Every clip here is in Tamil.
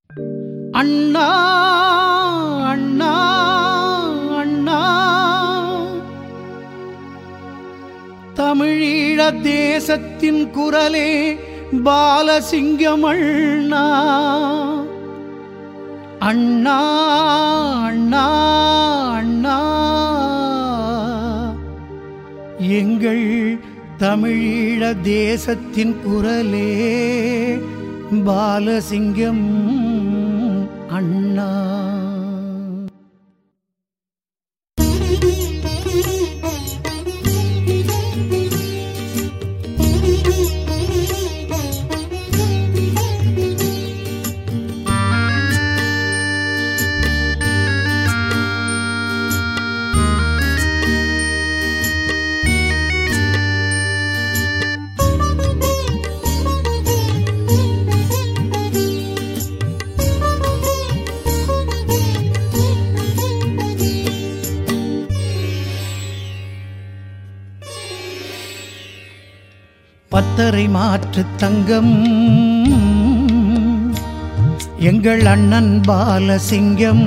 அண்ணா அண்ணா அண்ணா தமிழீழ தேசத்தின் குரலே பாலசிங்கம் அண்ணா அண்ணா அண்ணா அண்ணா எங்கள் தமிழீழ தேசத்தின் குரலே பாலசிங்கம் அண்ணா பத்தரை மாற்று தங்கம் எங்கள் அண்ணன் பாலசிங்கம்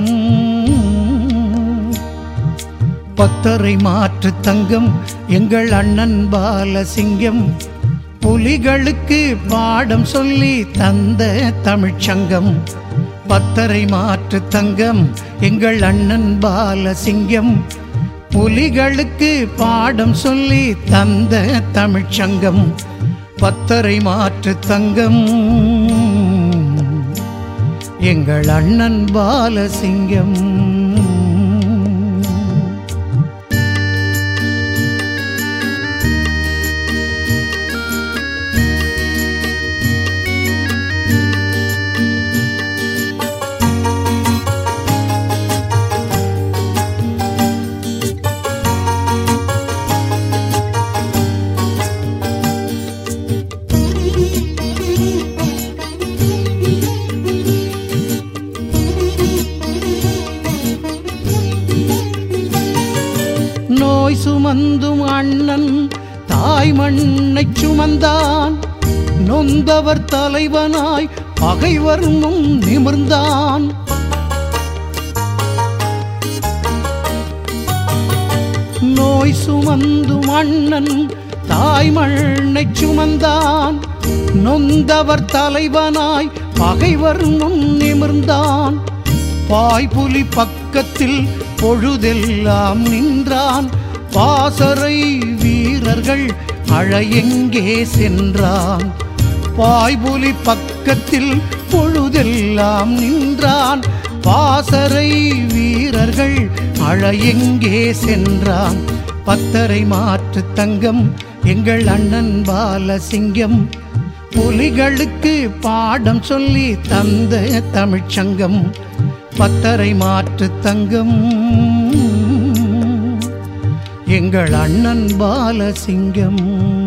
பத்தரை மாற்று தங்கம் எங்கள் அண்ணன் பாலசிங்கம் புலிகளுக்கு பாடம் சொல்லி தந்த தமிழ்ச்சங்கம் பத்தரை மாற்று தங்கம் எங்கள் அண்ணன் பாலசிங்கம் புலிகளுக்கு பாடம் சொல்லி தந்த தமிழ்ச்சங்கம் பத்தரை மாற்று தங்கம் எங்கள் அண்ணன் பாலசிங்கம் நோய் சுமந்தும் அண்ணன் தாய் மண்ணை சுமந்தான் நொந்தவர் தலைவனாய் பகைவர் முன் நிமிர்ந்தான் நோய் சுமந்தும் அண்ணன் தாய் மண்ணை சுமந்தான் நொந்தவர் தலைவனாய் பகைவர் முன் நிமிர்ந்தான் பாய்புலி பக்கத்தில் பொழுதெல்லாம் நின்றான் பாசறை வீரர்கள் அழ எங்கே சென்றான் பாய்புலி பக்கத்தில் பொழுதெல்லாம் நின்றான் பாசறை வீரர்கள் அழ எங்கே சென்றான் பத்தரை மாற்று தங்கம் எங்கள் அண்ணன் பாலசிங்கம் புலிகளுக்கு பாடம் சொல்லி தந்த தமிழ்ச்சங்கம் பத்தரை மாற்று தங்கம் எங்கள் அண்ணன் பாலசிங்கம்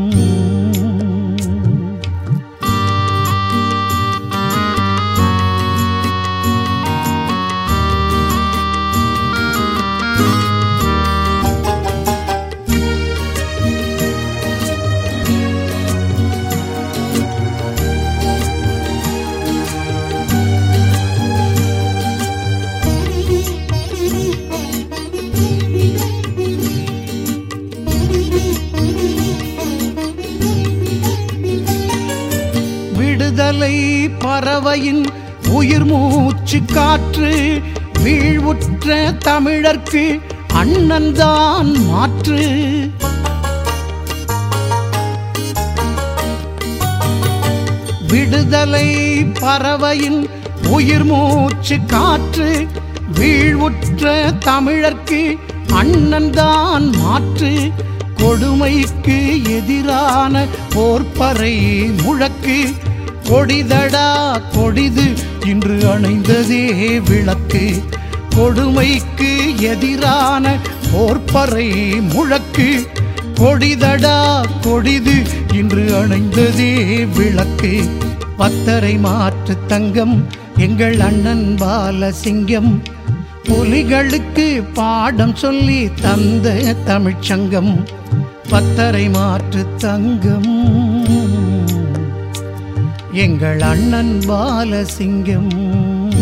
விடுதலை பறவையின் உயிர் மூச்சு காற்று வீழ்வுற்ற தமிழர்க்கு அண்ணன்தான் மாற்று விடுதலை பறவையின் உயிர் மூச்சு காற்று வீழ்வுற்ற தமிழர்க்கு அண்ணன்தான் மாற்று கொடுமைக்கு எதிரான போர்ப்பறை முழக்கு கொடிதடா கொடிது இன்று அணைந்ததே விளக்கு கொடுமைக்கு எதிரான போர்ப்பறை முழக்கு கொடிதடா கொடிது இன்று அணைந்ததே விளக்கு பத்தரை மாற்று தங்கம் எங்கள் அண்ணன் பாலசிங்கம் புலிகளுக்கு பாடம் சொல்லி தந்த தமிழ்ச்சங்கம் பத்தரை மாற்று தங்கம் எங்கள் அண்ணன் பாலசிங்கம்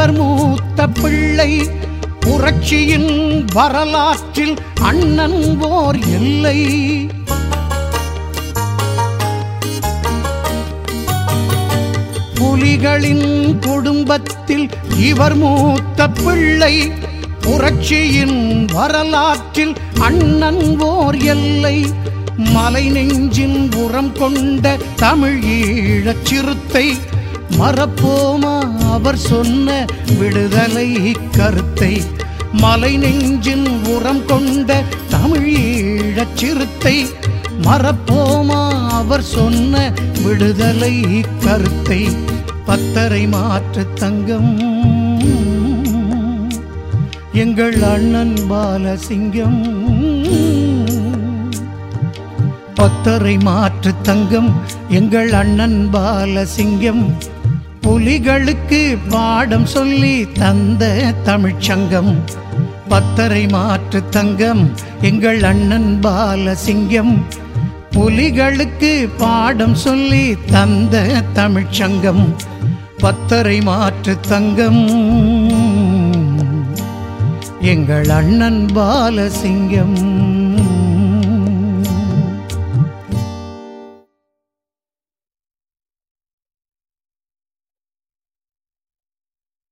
இவர் மூத்த பிள்ளை புரட்சியின் வரலாற்றில் அண்ணன் ஓர் எல்லை புலிகளின் குடும்பத்தில் இவர் மூத்த பிள்ளை புரட்சியின் வரலாற்றில் அண்ணன் ஓர் எல்லை மலை நெஞ்சின் உரம் கொண்ட தமிழ் ஈழச் சிறுத்தை மறப்போமா அவர் சொன்ன விடுதலை கருத்தை மலை நெஞ்சின் உரம் கொண்ட தமிழ் ஈழச் சிறுத்தை மறப்போமா அவர் சொன்ன விடுதலை கருத்தை பத்தரை மாற்று தங்கம் எங்கள் அண்ணன் பாலசிங்கம் பத்தரை மாற்று தங்கம் எங்கள் அண்ணன் பாலசிங்கம் புலிகளுக்கு பாடம் சொல்லி தந்த தமிழ்ச்சங்கம் பத்தரை மாற்று தங்கம் எங்கள் அண்ணன் பாலசிங்கம் புலிகளுக்கு பாடம் சொல்லி தந்த தமிழ்ச்சங்கம் பத்தரை மாற்று தங்கம் எங்கள் அண்ணன் பாலசிங்கம்